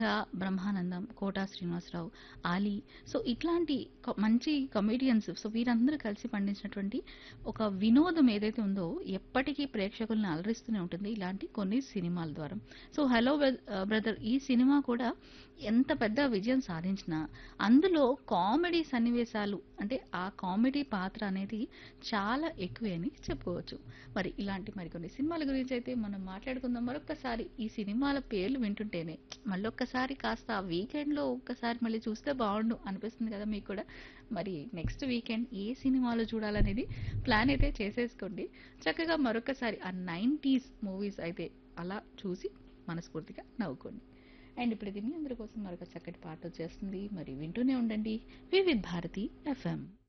ఇంకా బ్రహ్మానందం, కోటా శ్రీనివాసరావు, ఆలీ సో ఇట్లాంటి క మంచి కమెడియన్స్ సో వీరందరూ కలిసి పండించినటువంటి ఒక వినోదం ఏదైతే ఉందో ఎప్పటికీ ప్రేక్షకుల్ని అలరిస్తూనే ఉంటుంది ఇలాంటి కొన్ని సినిమాల ద్వారా. సో 'హలో వె ఆహ్, బ్రదర్' ఈ సినిమా కూడా ఎంత పెద్ద విజయం సాధించినా అందులో కామెడీ సన్నివేశాలు అంటే ఆ కామెడీ పాత్ర అనేది చాలా ఎక్కువే అని చెప్పుకోవచ్చు. మరి ఇలాంటి మరికొన్ని సినిమాల గురించి అయితే మనం మాట్లాడుకుందాం. మరొక్కసారి ఈ సినిమాల పేర్లు వింటుంటేనే మళ్ళొక్కసారి కాస్త ఆ వీకెండ్‌లో ఒక్కసారి మళ్ళీ చూస్తే బావుండు అనిపిస్తుంది కదా మీకు కూడా. మరి నెక్స్ట్ వీకెండ్ ఏ సినిమాలు చూడాలనేది ప్లాన్ అయితే చేసేసుకోండి. చక్కగా మరొకసారి ఆ 90స్ మూవీస్ అయితే అలా చూసి మనస్ఫూర్తిగా నవ్వుకోండి. అండ్ ఇప్పుడైతే మీ అందరి కోసం మరొక చక్కటి పాట వచ్చేస్తుంది. మరి వింటూనే ఉండండి వివిధ్ భారతి ఎఫ్ఎం.